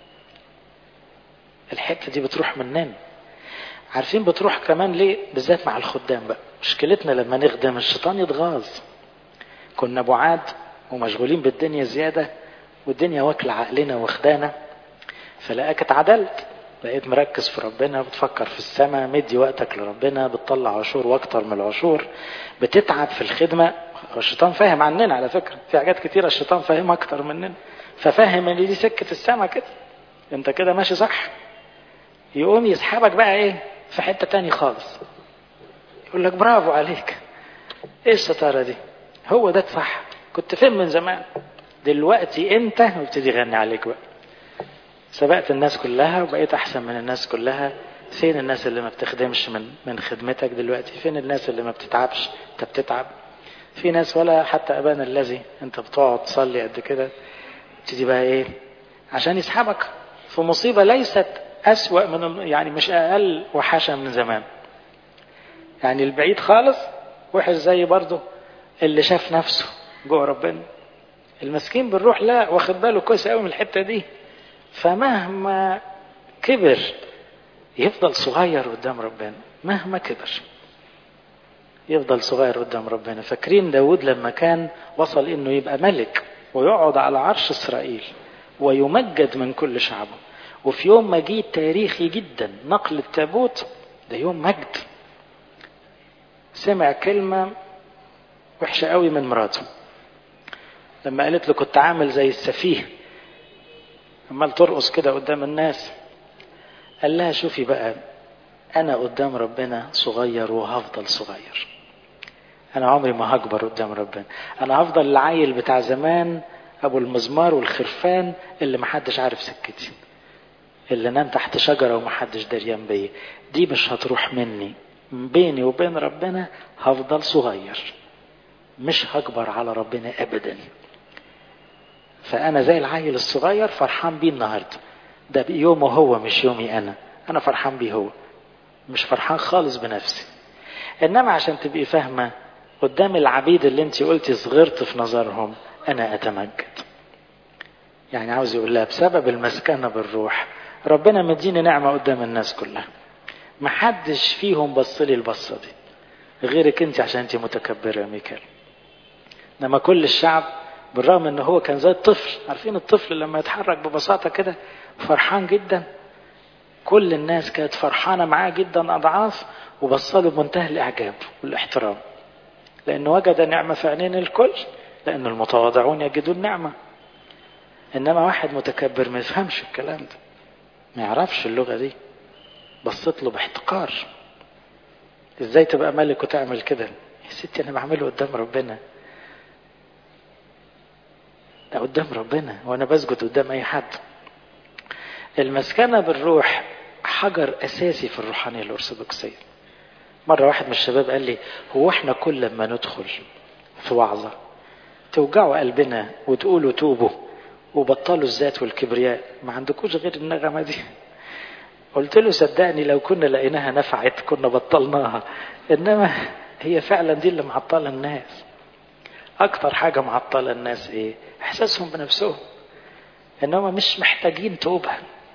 A: الحته دي بتروح مننا عارفين بتروح كمان ليه بالذات مع الخدام بقى مشكلتنا لما نخدم الشيطان يتغاظ كنا بعاد ومشغولين بالدنيا زياده والدنيا واكله عقلنا واخدانا فلاقاك اتعدلت بقيت مركز في ربنا بتفكر في السماء مدي وقتك لربنا بتطلع عشور واكتر من العشور بتتعب في الخدمه الشيطان فاهم عننا على فكره في حاجات كتيره الشيطان فاهمها اكتر مننا ففاهم ان دي سكه السماء كده انت كده ماشي صح يقوم يسحبك بقى ايه في حتة تاني خالص يقول لك برافو عليك ايه الستارة دي هو ده صح كنت فين من زمان دلوقتي انت وابتدي يغني عليك بقى سبقت الناس كلها وبقيت احسن من الناس كلها فين الناس اللي ما بتخدمش من من خدمتك دلوقتي فين الناس اللي ما بتتعبش انت بتتعب في ناس ولا حتى ابانا الذي انت بتقعد تصلي قد كده تبتدي بقى ايه عشان يسحبك في مصيبه ليست أسوأ من يعني مش أقل وحشة من زمان يعني البعيد خالص وحش زي برضه اللي شاف نفسه جوه ربنا المسكين بالروح لا واخد باله كويس قوي من الحتة دي فمهما كبر يفضل صغير قدام ربنا مهما كبر يفضل صغير قدام ربنا فاكرين داود لما كان وصل انه يبقى ملك ويقعد على عرش اسرائيل ويمجد من كل شعبه وفي يوم مجيء تاريخي جدا نقل التابوت ده يوم مجد سمع كلمة وحشة قوي من مراته لما قالت له كنت عامل زي السفيه عمال ترقص كده قدام الناس قال لها شوفي بقى أنا قدام ربنا صغير وهفضل صغير انا عمري ما هكبر قدام ربنا انا هفضل العيل بتاع زمان ابو المزمار والخرفان اللي محدش عارف سكتي اللي نام تحت شجرة ومحدش دريان بيا دي مش هتروح مني بيني وبين ربنا هفضل صغير مش هكبر على ربنا ابدا فانا زي العيل الصغير فرحان بيه النهارده ده يومه هو مش يومي انا انا فرحان بيه هو مش فرحان خالص بنفسي انما عشان تبقي فاهمه قدام العبيد اللي انت قلتي صغرت في نظرهم انا اتمجد يعني عاوز يقول لها بسبب المسكنه بالروح ربنا مديني نعمه قدام الناس كلها محدش فيهم بص لي البصه دي غيرك انت عشان انت متكبره يا ميكال انما كل الشعب بالرغم ان هو كان زي الطفل عارفين الطفل لما يتحرك ببساطه كده فرحان جدا كل الناس كانت فرحانه معاه جدا اضعاف وبصله بمنتهى الاعجاب والاحترام لانه وجد نعمه في عينين الكل لان المتواضعون يجدون نعمه انما واحد متكبر ما يفهمش الكلام ده ما يعرفش اللغه دي بصيت له باحتقار ازاي تبقى ملك وتعمل كده يا ستي انا بعمله قدام ربنا ده قدام ربنا وانا بسجد قدام اي حد المسكنه بالروح حجر اساسي في الروحانيه الارثوذكسيه مره واحد من الشباب قال لي هو احنا كل لما ندخل في وعظه توجعوا قلبنا وتقولوا توبوا وبطلوا الذات والكبرياء ما عندكوش غير النغمه دي قلت له صدقني لو كنا لقيناها نفعت كنا بطلناها انما هي فعلا دي اللي معطله الناس اكتر حاجه معطله الناس ايه احساسهم بنفسهم انهم مش محتاجين توبه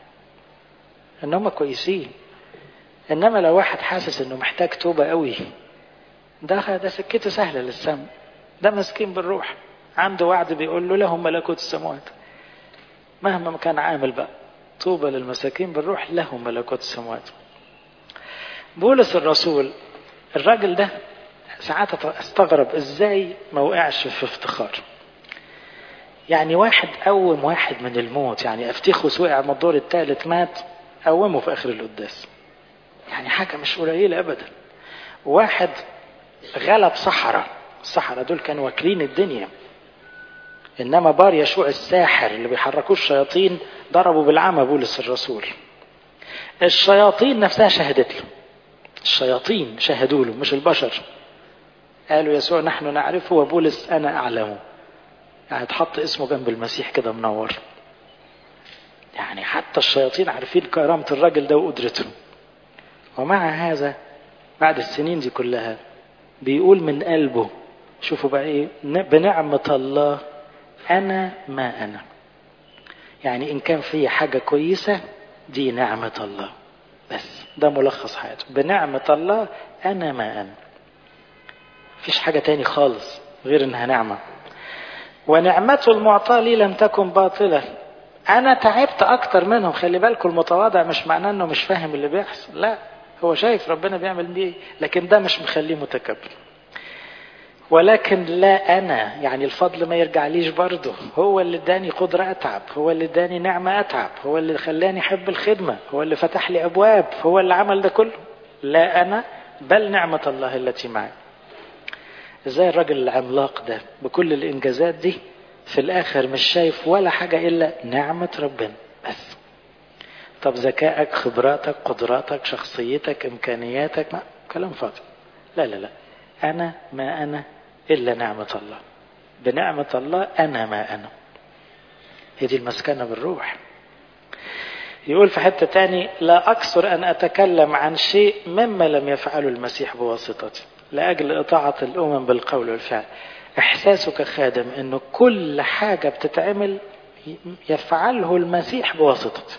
A: انهم كويسين انما لو واحد حاسس انه محتاج توبه قوي ده ده سكته سهله للسم ده مسكين بالروح عنده وعد بيقول له لهم ملكوت السماوات مهما كان عامل بقى طوبى للمساكين بالروح لهم ملكوت السماوات بولس الرسول الراجل ده ساعات استغرب ازاي ما وقعش في افتخار يعني واحد قوم واحد من الموت يعني افتيخوس وقع من الدور الثالث مات قومه في اخر القداس يعني حاجه مش قليله ابدا واحد غلب صحراء الصحراء دول كانوا واكلين الدنيا انما بار يشوع الساحر اللي بيحركوه الشياطين ضربوا بالعمى بولس الرسول الشياطين نفسها شهدت له الشياطين شهدوا له مش البشر قالوا يسوع نحن نعرفه وبولس انا اعلمه يعني تحط اسمه جنب المسيح كده منور يعني حتى الشياطين عارفين كرامة الراجل ده وقدرته ومع هذا بعد السنين دي كلها بيقول من قلبه شوفوا بقى ايه بنعمة الله أنا ما أنا يعني إن كان في حاجة كويسة دي نعمة الله بس ده ملخص حياته بنعمة الله أنا ما أنا مفيش حاجة تاني خالص غير إنها نعمة ونعمته المعطاة لي لم تكن باطلة أنا تعبت أكتر منهم خلي بالكم المتواضع مش معناه إنه مش فاهم اللي بيحصل لا هو شايف ربنا بيعمل بيه لكن ده مش مخليه متكبر ولكن لا انا يعني الفضل ما يرجعليش برضه هو اللي اداني قدره اتعب هو اللي اداني نعمه اتعب هو اللي خلاني احب الخدمه هو اللي فتح لي ابواب هو اللي عمل ده كله لا انا بل نعمه الله التي معي ازاي الراجل العملاق ده بكل الانجازات دي في الاخر مش شايف ولا حاجه الا نعمه ربنا بس طب ذكائك خبراتك قدراتك شخصيتك امكانياتك ما كلام فاضي لا لا لا انا ما انا إلا نعمة الله بنعمة الله أنا ما أنا هي دي المسكنة بالروح يقول في حتة تاني لا أكثر أن أتكلم عن شيء مما لم يفعله المسيح بواسطتي لأجل إطاعة الأمم بالقول والفعل إحساسه كخادم أنه كل حاجة بتتعمل يفعله المسيح بواسطتي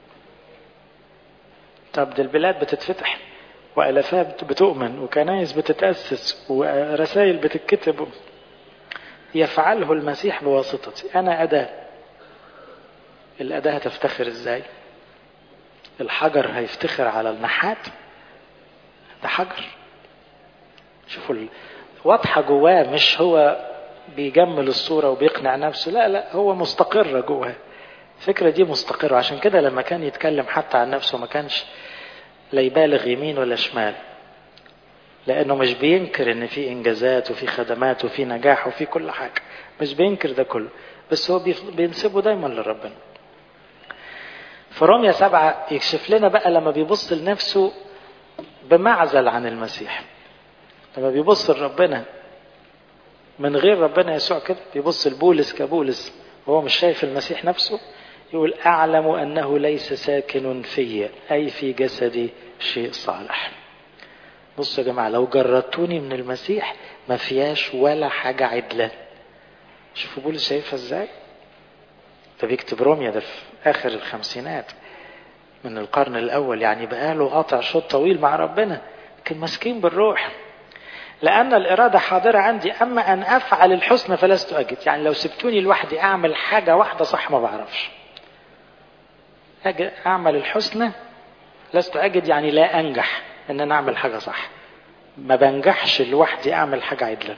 A: طب دي البلاد بتتفتح وألفات بتؤمن وكنايس بتتأسس ورسائل بتتكتب يفعله المسيح بواسطتي أنا أداة الأداة هتفتخر إزاي الحجر هيفتخر على النحات ده حجر شوفوا واضحة جواه مش هو بيجمل الصورة وبيقنع نفسه لا لا هو مستقرة جواه الفكرة دي مستقرة عشان كده لما كان يتكلم حتى عن نفسه ما كانش لا يبالغ يمين ولا شمال لأنه مش بينكر إن في إنجازات وفي خدمات وفي نجاح وفي كل حاجة مش بينكر ده كله بس هو بينسبه دايما لربنا في روميا سبعة يكشف لنا بقى لما بيبص لنفسه بمعزل عن المسيح لما بيبص لربنا من غير ربنا يسوع كده بيبص لبولس كبولس وهو مش شايف المسيح نفسه يقول أعلم أنه ليس ساكن في أي في جسدي شيء صالح بصوا يا جماعة لو جردتوني من المسيح ما فيهاش ولا حاجة عدلة شوفوا بولس شايفها ازاي ده بيكتب روميا ده في آخر الخمسينات من القرن الأول يعني بقاله قاطع شوط طويل مع ربنا لكن مسكين بالروح لأن الإرادة حاضرة عندي أما أن أفعل الحسنى فلست أجد يعني لو سبتوني لوحدي أعمل حاجة واحدة صح ما بعرفش أجي أعمل الحسنى لست أجد يعني لا أنجح إن أنا أعمل حاجة صح ما بنجحش لوحدي أعمل حاجة عدلة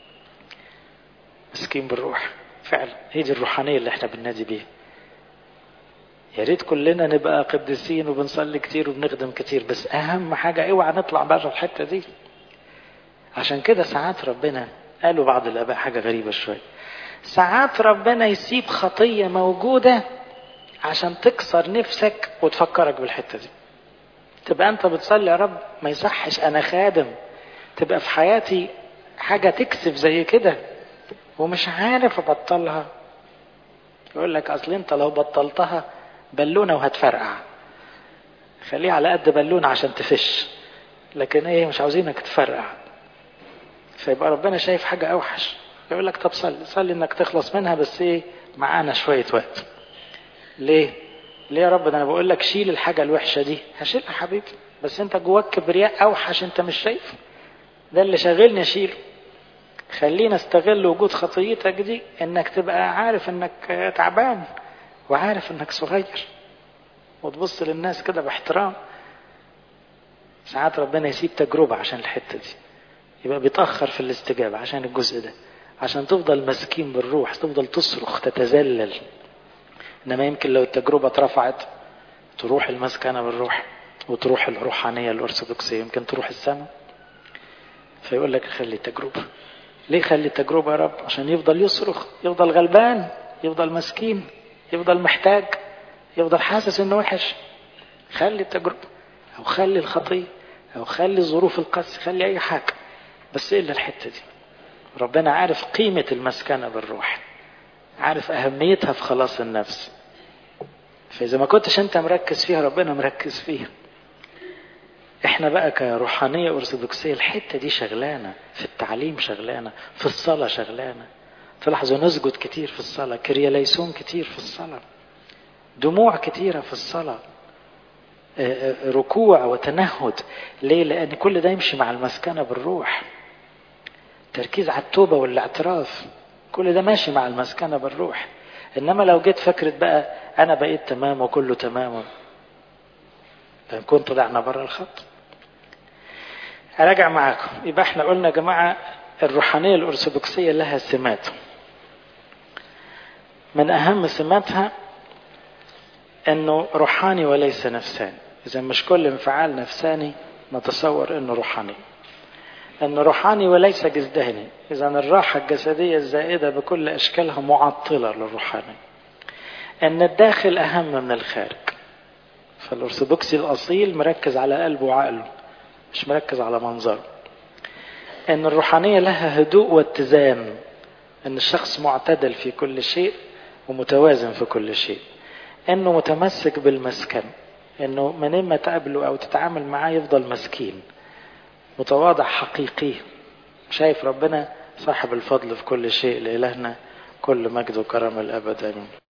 A: مسكين بالروح فعلا هي دي الروحانية اللي احنا بننادي بيها يا ريت كلنا نبقى قديسين وبنصلي كتير وبنخدم كتير بس أهم حاجة اوعى نطلع بره الحتة دي عشان كده ساعات ربنا قالوا بعض الآباء حاجة غريبة شوية ساعات ربنا يسيب خطية موجودة عشان تكسر نفسك وتفكرك بالحتة دي تبقى أنت بتصلي يا رب ما يصحش أنا خادم تبقى في حياتي حاجة تكسف زي كده ومش عارف أبطلها يقول لك أصل أنت لو بطلتها بالونة وهتفرقع خليها على قد بالونة عشان تفش لكن ايه مش عاوزينك تفرقع فيبقى ربنا شايف حاجة أوحش يقول لك طب صلي صلي إنك تخلص منها بس إيه معانا شوية وقت ليه؟ ليه يا رب ده أنا بقول لك شيل الحاجة الوحشة دي هشيلها حبيبي بس أنت جواك كبرياء أوحش أنت مش شايف ده اللي شاغلني أشيله خلينا استغل وجود خطيتك دي إنك تبقى عارف إنك تعبان وعارف إنك صغير وتبص للناس كده باحترام ساعات ربنا يسيب تجربة عشان الحتة دي يبقى بيتأخر في الاستجابة عشان الجزء ده عشان تفضل مسكين بالروح تفضل تصرخ تتذلل إنما يمكن لو التجربة اترفعت تروح المسكنة بالروح وتروح الروحانية الأرثوذكسية يمكن تروح السماء فيقول لك خلي تجربة ليه خلي التجربة يا رب عشان يفضل يصرخ يفضل غلبان يفضل مسكين يفضل محتاج يفضل حاسس انه وحش خلي التجربة او خلي الخطية او خلي ظروف القس خلي اي حاجة بس الا الحتة دي ربنا عارف قيمة المسكنة بالروح عارف اهميتها في خلاص النفس فاذا ما كنتش انت مركز فيها ربنا مركز فيها احنا بقى كروحانية ارثوذكسية الحتة دي شغلانة في التعليم شغلانة في الصلاة شغلانة تلاحظوا نسجد كتير في الصلاة كرياليسون كتير في الصلاة دموع كتيرة في الصلاة ركوع وتنهد ليه لأن كل ده يمشي مع المسكنة بالروح تركيز على التوبة والاعتراف كل ده ماشي مع المسكنة بالروح إنما لو جيت فكرة بقى أنا بقيت تمام وكله تمام نكون طلعنا بره الخط أراجع معاكم يبقى احنا قلنا يا جماعة الروحانية الأرثوذكسية لها سمات من أهم سماتها أنه روحاني وليس نفساني إذا مش كل انفعال نفساني نتصور أنه روحاني أنه روحاني وليس جسداني إذا الراحة الجسدية الزائدة بكل أشكالها معطلة للروحاني أن الداخل أهم من الخارج فالأرثوذكسي الأصيل مركز على قلبه وعقله مش مركز على منظره أن الروحانية لها هدوء واتزان أن الشخص معتدل في كل شيء ومتوازن في كل شيء أنه متمسك بالمسكن أنه من ما تقابله أو تتعامل معاه يفضل مسكين متواضع حقيقي شايف ربنا صاحب الفضل في كل شيء لإلهنا كل مجد وكرم الأبد آمين